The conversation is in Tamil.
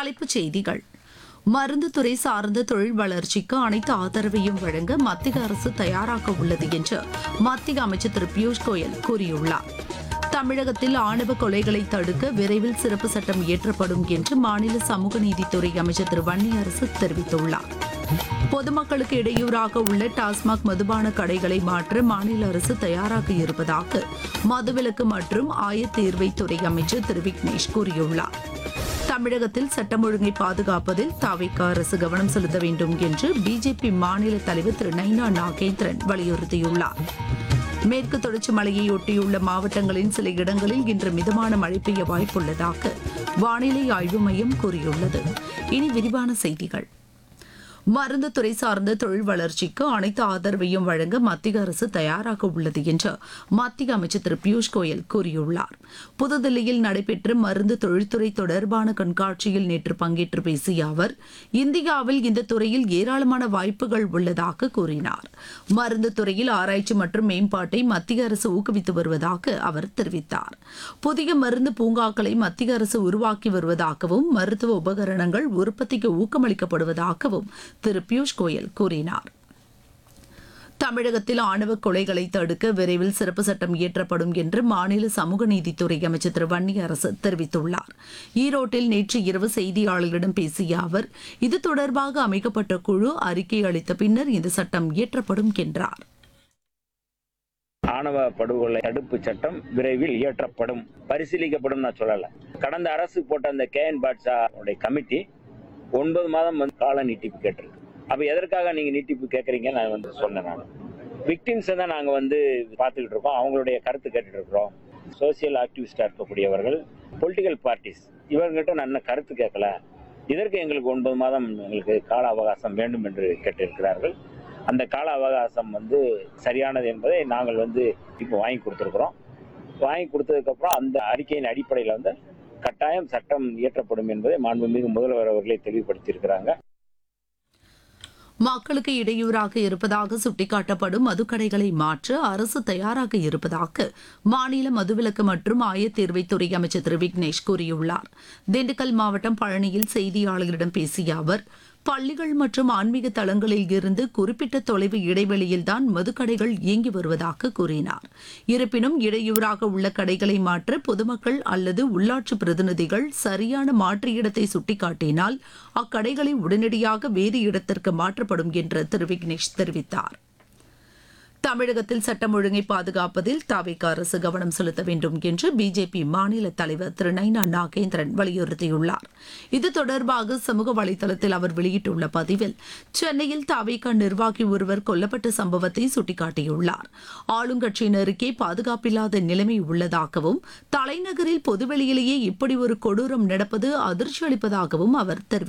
தலைப்புச் செய்திகள் மருந்து துறை சார்ந்த தொழில் வளர்ச்சிக்கு அனைத்து ஆதரவையும் வழங்க மத்திய அரசு தயாராக உள்ளது என்று மத்திய அமைச்சர் திரு பியூஷ் கோயல் கூறியுள்ளார் தமிழகத்தில் ஆணவ கொலைகளை தடுக்க விரைவில் சிறப்பு சட்டம் இயற்றப்படும் என்று மாநில சமூக நீதித்துறை அமைச்சர் திரு வன்னியரசு தெரிவித்துள்ளார் பொதுமக்களுக்கு இடையூறாக உள்ள டாஸ்மாக் மதுபான கடைகளை மாற்ற மாநில அரசு தயாராக இருப்பதாக மதுவிலக்கு மற்றும் ஆயத்தீர்வைத்துறை அமைச்சர் திரு விக்னேஷ் கூறியுள்ளார் தமிழகத்தில் சட்டம் ஒழுங்கை பாதுகாப்பதில் தாவிக அரசு கவனம் செலுத்த வேண்டும் என்று பிஜேபி மாநில தலைவர் திரு நைனா நாகேந்திரன் வலியுறுத்தியுள்ளார் மேற்கு தொடர்ச்சி மலையை ஒட்டியுள்ள மாவட்டங்களின் சில இடங்களில் இன்று மிதமான மழை பெய்ய வாய்ப்புள்ளதாக வானிலை ஆய்வு மையம் கூறியுள்ளது இனி விரிவான செய்திகள் மருந்து துறை சார்ந்த தொழில் வளர்ச்சிக்கு அனைத்து ஆதரவையும் வழங்க மத்திய அரசு தயாராக உள்ளது என்று மத்திய அமைச்சர் திரு பியூஷ் கோயல் கூறியுள்ளார் புதுதில்லியில் நடைபெற்ற மருந்து தொழில்துறை தொடர்பான கண்காட்சியில் நேற்று பங்கேற்று பேசிய அவர் இந்தியாவில் இந்த துறையில் ஏராளமான வாய்ப்புகள் உள்ளதாக கூறினார் மருந்து துறையில் ஆராய்ச்சி மற்றும் மேம்பாட்டை மத்திய அரசு ஊக்குவித்து வருவதாக அவர் தெரிவித்தார் புதிய மருந்து பூங்காக்களை மத்திய அரசு உருவாக்கி வருவதாகவும் மருத்துவ உபகரணங்கள் உற்பத்திக்கு ஊக்கமளிக்கப்படுவதாகவும் திரு பியூஷ் கோயல் கூறினார் தமிழகத்தில் ஆணவ கொலைகளை தடுக்க விரைவில் சிறப்பு சட்டம் இயற்றப்படும் என்று மாநில சமூக நீதித்துறை அமைச்சர் திரு வன்னியரசு தெரிவித்துள்ளார் ஈரோட்டில் நேற்று இரவு செய்தியாளர்களிடம் பேசிய அவர் இது தொடர்பாக அமைக்கப்பட்ட குழு அறிக்கை அளித்த பின்னர் இந்த சட்டம் இயற்றப்படும் என்றார் ஆணவ படுகொலை தடுப்பு சட்டம் விரைவில் இயற்றப்படும் பரிசீலிக்கப்படும் நான் சொல்லல கடந்த அரசு போட்ட அந்த கே என் பாட்ஷா உடைய கமிட்டி ஒன்பது மாதம் வந்து கால நீட்டிப்பு கேட்டிருக்கு அப்ப எதற்காக நீங்க நீட்டிப்பு கேட்கறீங்க நான் வந்து சொன்னேன் நான் விக்டிம்ஸை தான் நாங்க வந்து பார்த்துக்கிட்டு இருக்கோம் அவங்களுடைய கருத்து கேட்டுட்டு இருக்கிறோம் சோசியல் ஆக்டிவிஸ்டா இருக்கக்கூடியவர்கள் பொலிட்டிக்கல் பார்ட்டிஸ் இவர்கிட்ட நான் இன்னும் கருத்து கேட்கல இதற்கு எங்களுக்கு ஒன்பது மாதம் எங்களுக்கு கால அவகாசம் வேண்டும் என்று கேட்டிருக்கிறார்கள் அந்த கால அவகாசம் வந்து சரியானது என்பதை நாங்கள் வந்து இப்போ வாங்கி கொடுத்துருக்குறோம் வாங்கி கொடுத்ததுக்கப்புறம் அந்த அறிக்கையின் அடிப்படையில் வந்து கட்டாயம் சட்டம் இயற்றப்படும் என்பதை மாண்புமிகு முதல்வர் அவர்களே தெளிவுபடுத்தியிருக்கிறாங்க மக்களுக்கு இடையூறாக இருப்பதாக சுட்டிக்காட்டப்படும் மதுக்கடைகளை மாற்ற அரசு தயாராக இருப்பதாக மாநில மதுவிலக்கு மற்றும் ஆயத்தீர்வைத்துறை அமைச்சர் திரு விக்னேஷ் கூறியுள்ளார் திண்டுக்கல் மாவட்டம் பழனியில் செய்தியாளர்களிடம் பேசிய அவர் பள்ளிகள் மற்றும் ஆன்மீக தலங்களில் இருந்து குறிப்பிட்ட தொலைவு இடைவெளியில்தான் மதுக்கடைகள் இயங்கி வருவதாக கூறினார் இருப்பினும் இடையூறாக உள்ள கடைகளை மாற்ற பொதுமக்கள் அல்லது உள்ளாட்சி பிரதிநிதிகள் சரியான மாற்று இடத்தை சுட்டிக்காட்டினால் அக்கடைகளை உடனடியாக வேறு இடத்திற்கு மாற்றப்படும் என்று திரு விக்னேஷ் தெரிவித்தார் தமிழகத்தில் சட்டம் ஒழுங்கை பாதுகாப்பதில் தாவேக அரசு கவனம் செலுத்த வேண்டும் என்று பிஜேபி மாநில தலைவர் திரு நைனா நாகேந்திரன் வலியுறுத்தியுள்ளார் இது தொடர்பாக சமூக வலைதளத்தில் அவர் வெளியிட்டுள்ள பதிவில் சென்னையில் தாவேக நிர்வாகி ஒருவர் கொல்லப்பட்ட சம்பவத்தை சுட்டிக்காட்டியுள்ளார் ஆளுங்கட்சியினருக்கே பாதுகாப்பில்லாத நிலைமை உள்ளதாகவும் தலைநகரில் பொதுவெளியிலேயே இப்படி ஒரு கொடூரம் நடப்பது அதிர்ச்சி அளிப்பதாகவும் அவர் தெரிவித்தார்